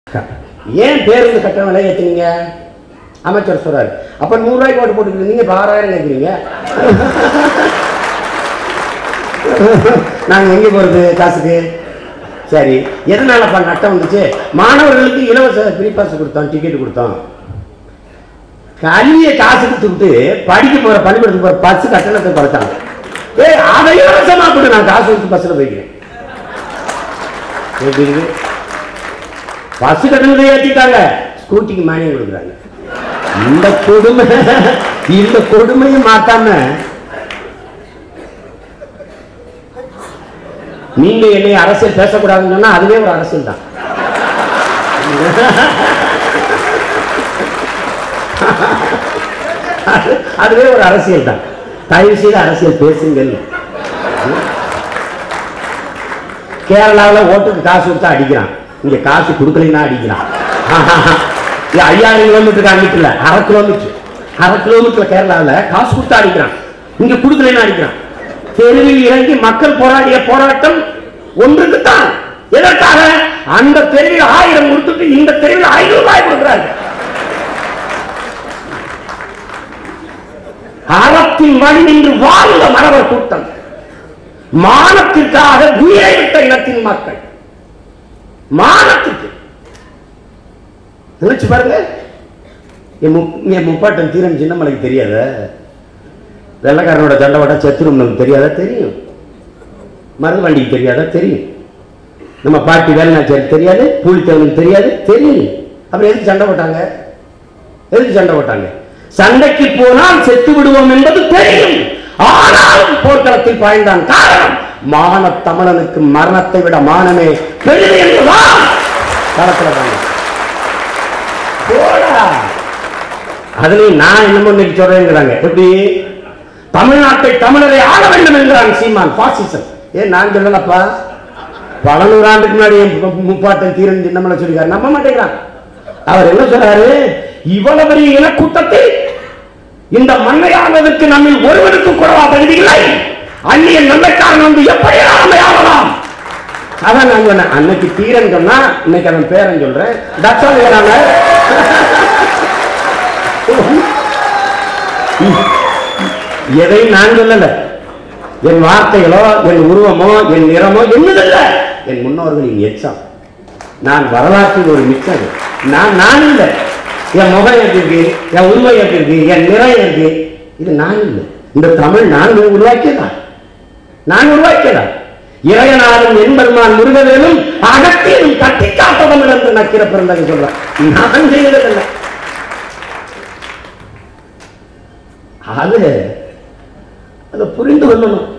ஏன் பேருந்து கட்டணம் விலை ஏத்துனீங்க அமைச்சர் சொல்றாரு அப்ப நூறு ரூபாய்க்கு ஓட்டு போட்டுக்கிறீங்க இப்ப ஆறாயிரம் கேட்குறீங்க நாங்க எங்க போறது காசுக்கு சரி எதனாலப்பா நட்டம் வந்துச்சு மாணவர்களுக்கு இலவச ஃப்ரீ பாஸ் கொடுத்தோம் டிக்கெட் கொடுத்தோம் கல்வியை காசு கொடுத்துட்டு படிக்க போற பள்ளிக்கூடத்துக்கு போற பஸ் கட்டணத்தை குறைச்சாங்க ஏய் அதை இலவசமா கொடு நான் காசு கொடுத்து பஸ்ல போய்க்கிறேன் எப்படி இருக்கு பஸ் கட்டணத்தை ஏற்றிட்டாங்க ஸ்கூட்டிக்கு மானியம் கொடுக்குறாங்க இந்த கொடுமை இந்த கொடுமையை மாத்தாம நீங்க என்னை அரசியல் பேசக்கூடாதுன்னு சொன்னா அதுவே ஒரு அரசியல் தான் அது- அதுவே ஒரு அரசியல் தான் தயவு செய்து அரசியல் பேசுங்கள் கேரளாவில் ஓட்டுக்கு காசு கொடுத்தா அடிக்கிறான் இங்க காசு கொடுக்கலைன்னா அடிக்கிறான் இது ஐயாயிரம் கிலோமீட்டருக்கு அங்கிட்டு இல்ல அரை கிலோமீட்டர் அரை கிலோமீட்டர் கேரளாவில் காசு கொடுத்தா அடிக்கிறான் இங்க கொடுக்கலைன்னா அடிக்கிறான் தெருவில் இறங்கி மக்கள் போராடிய போராட்டம் ஒன்றுக்கு தான் எதற்காக அந்த தெருவில் ஆயிரம் கொடுத்துட்டு இந்த தெருவில் ஐநூறு ரூபாய் கொடுக்குறாங்க அறத்தின் வழி நின்று வாழ்ந்த மரவர் கூட்டம் மானத்திற்காக உயிரை விட்ட இனத்தின் மக்கள் மானத்துக்கு நினைச்சு பாருங்க என் முப்- என் முப்பாட்டன் தீரன் சின்னமலைக்கு தெரியாத வெள்ளக்காரனோட தண்டவாட செத்துரும் நமக்கு தெரியாதா தெரியும் மருதுவண்டிக்கு தெரியாதா தெரியும் நம்ம பாட்டி வேலுநாச்சியார் தெரியாது பூலித்தேவனுக்கு தெரியாது தெரியும் அப்புறம் எதுக்கு சண்டை போட்டாங்க எதுக்கு சண்டை போட்டாங்க சண்டைக்கு போனால் செத்து விடுவோம் என்பது தெரியும் ஆனாலும் போர்க்களத்தில் பாய்ந்தான் காரணம் மான தமிழனுக்கு மரணத்தை விட மானமே பெரிது என்றுதான் களத்துல பாய்ந்தான். போடா அதுலயும் நான் என்னமோ இன்னைக்கு சொல்றேங்கிறாங்க எப்படி தமிழ்நாட்டை தமிழரை ஆள வேண்டும் என்கிறான் சீமான் பாசிசம் ஏன் நான் சொல்லலப்பா பல நூறாண்டுக்கு முன்னாடி என் மு- முப்பாட்டன் தீரன் சின்னமலை சொல்லிருக்காரு நம்ப மாட்டேங்கிறான் அவர் என்ன சொல்றாரு இவ்வளவு பெரிய இனக்கூட்டத்தை இந்த மண்ணை ஆள்வதற்கு நம்மில் ஒருவருக்கு கூடவா தகுதி இல்லை அந்நிய நல்லக்காரன் வந்து எப்படி நம்மை ஆளலாம் அதான் நான் சொன்னேன் அன்னைக்கு தீரன் சொன்னா இன்னைக்கு அவன் பேரன் சொல்றேன் That's all ஏறாம. எதையும் நான் சொல்லல என் வார்த்தைகளோ என் உருவமோ என் நிறமோ என்னதல்ல என் முன்னோர்களின் எச்சம் நான் வரலாற்றில் ஒரு மிச்சம் நான் நான் இல்லை என் முகம் எப்படி இருக்கு என் உருவம் எப்படி இருக்கு என் நிறம் எப்படி இருக்கு இது நான் இல்லை இந்த தமிழ் நான் உருவாக்கியதான் நான் உருவாக்கியதான் இறையனாலும் என்பெருமான் முருகவேலும் அகத்தியும் கட்டி காப்பதம் என்று நக்கிற பிறந்தது சொல்றேன் நான் செய்ததில்லை அது அதை புரிந்து கொள்ளணும்